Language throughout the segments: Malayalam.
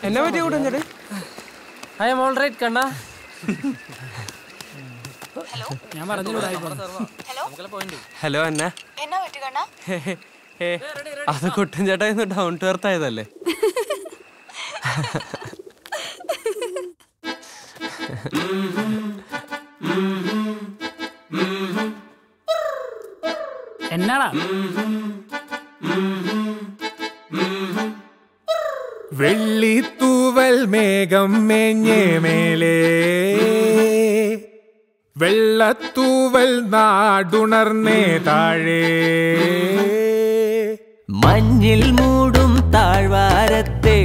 എന്നെ പറ്റിയ കൂടെ ചേട്ടൻ ഐ എം ഓൾ റൈറ്റ് കണ്ണ ഞാൻ പറഞ്ഞില്ല ഹലോ അന്ന എന്നാ പറ്റി കണ്ണാ ഹേ, ഹേ, ഹേ. അത് കുട്ടൻ ചേട്ടാ ഇന്ന് ഡൗൺ ടു എർത്ത് ആയതല്ലേ എന്നാടാ വെള്ളിത്തൂവൽ മേഘം മേഞ്ഞേ മേലേ വെള്ളത്തൂവൽ നാടുണർന്നേ താഴേ മഞ്ഞിൽ മൂടും താഴ്വാരത്തെ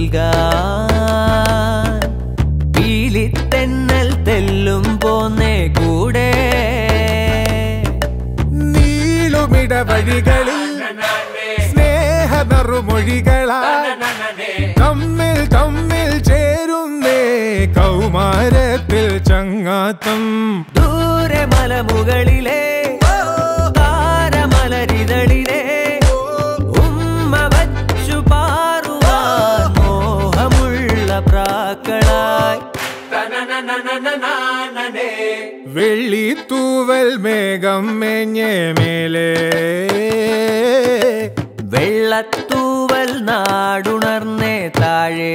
പുൽകാൻ പീലിത്തെന്നൽ തെല്ലും പോന്നേ കൂടെ നീളുമിട വഴികളിൽ സ്നേഹ നറുമൊഴികളാ തമ്മിൽ തമ്മിൽ ചേരുന്നേ കൗമാരത്തിൽ ചങ്ങാത്തം ദൂരെ മലമുകളിലെ താരമലരിതളിലെ ഉമ്മ വച്ചു പാറുവാൻ മോഹമുള്ള പ്രാക്കളായി വെള്ളിത്തൂവൽ മേഘം മേഞ്ഞേ മേലേ വെള്ളത്തൂവൽ നാടുണർന്നേ താഴേ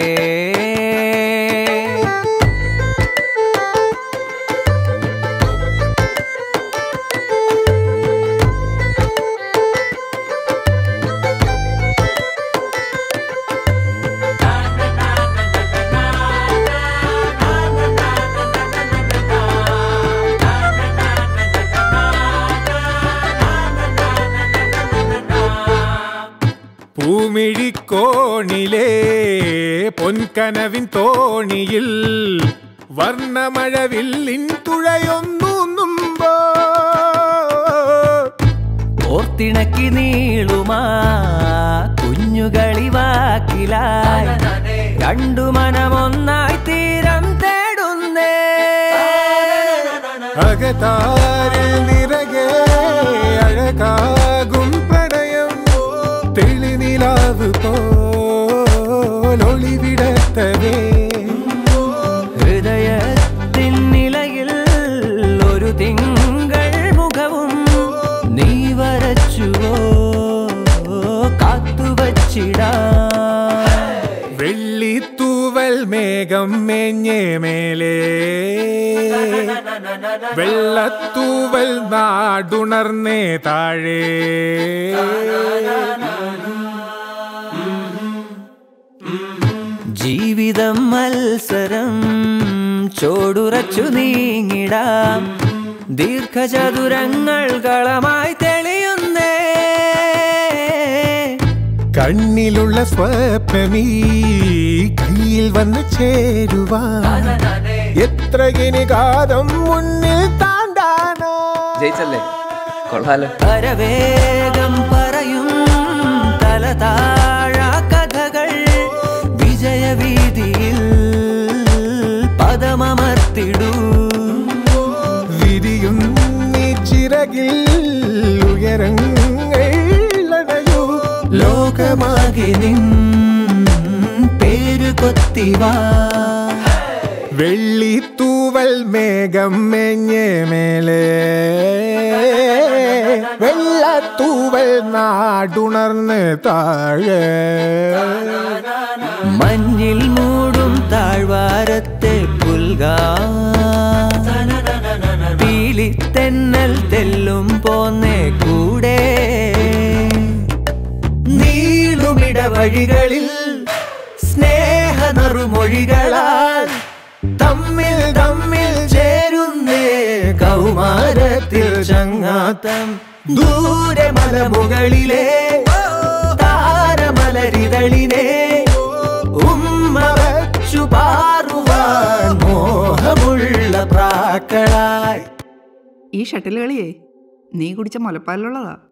പൂമിഴിക്കോണിലേ പൊൻകനവിൻ തോണിയിൽ വർണ്ണമഴവില്ലിൻ തുഴയൊന്നുമ്പോ ഓർത്തിണക്കി നീളുമാ കുഞ്ഞുകളി വാക്കിലായി രണ്ടു മനമൊന്നായി തീരം തേടുന്നേ അകതാരിൽ നിറകെ അഴകാകും പ്രണയം തെളിനിലാവ് പോലൊളിവിടത്തവേ ഹൃദയത്തിൻ നിലയിൽ ഒരു തിങ്കൾ മുഖവും നീ വരച്ചുവോ കാത്തുവച്ചിടാ വെള്ളിത്തൂവൽ മേഘം മേഞ്ഞേ മേലേ വെള്ളത്തൂവൽ നാടുണർന്നേ താഴേ ജീവിതം മത്സരം ചോടുറച്ചു നീങ്ങിടാം ദീർഘചതുരങ്ങൾ കളമായി തെളിയുന്നേ കണ്ണിലുള്ള സ്വപ്നമീ കയ്യിൽ വന്ന് ചേരുവാൻ എത്ര ഗിനികാതം മുന്നിൽ താണ്ടാനാ ജയിച്ചല്ലേ കൊള്ളാലോ പരവേഗം പറയും തല താഴ കഥകൾ വിജയവീതിയിൽ പദമമർത്തിടൂ വിരിയും നീ ചിറകിൽ ഉയരങ്ങൾ അടയൂ ലോകമാകെ നിൻ പേര് കൊത്തിവാ വെള്ളിത്തൂവൽ മേഘം മെഞ്ഞേ മേലേ വെള്ളത്തൂവൽ നാടുണർന്ന് താഴെ മഞ്ഞിൽ മൂടും താഴ്വാരത്തെ പുൽകാ പീലിത്തെന്നൽ തെല്ലും പോന്നേ കൂടെ നീളുമിട വഴികളിൽ സ്നേഹ നറുമൊഴികളാൽ തമ്മിൽ തമ്മിൽ ചേരുന്നേ കൗമാരത്തിൽ ചങ്ങാത്തം ദൂരെ മലമുകളിലെ താരമലരിതളിനെ ഉമ്മ വച്ചു പാറുവാൻ മോഹമുള്ള പ്രാക്കളായി ഈ ഷട്ടിൽ കളിയേ നീ കുടിച്ച മുലപ്പാലിലുള്ളതാ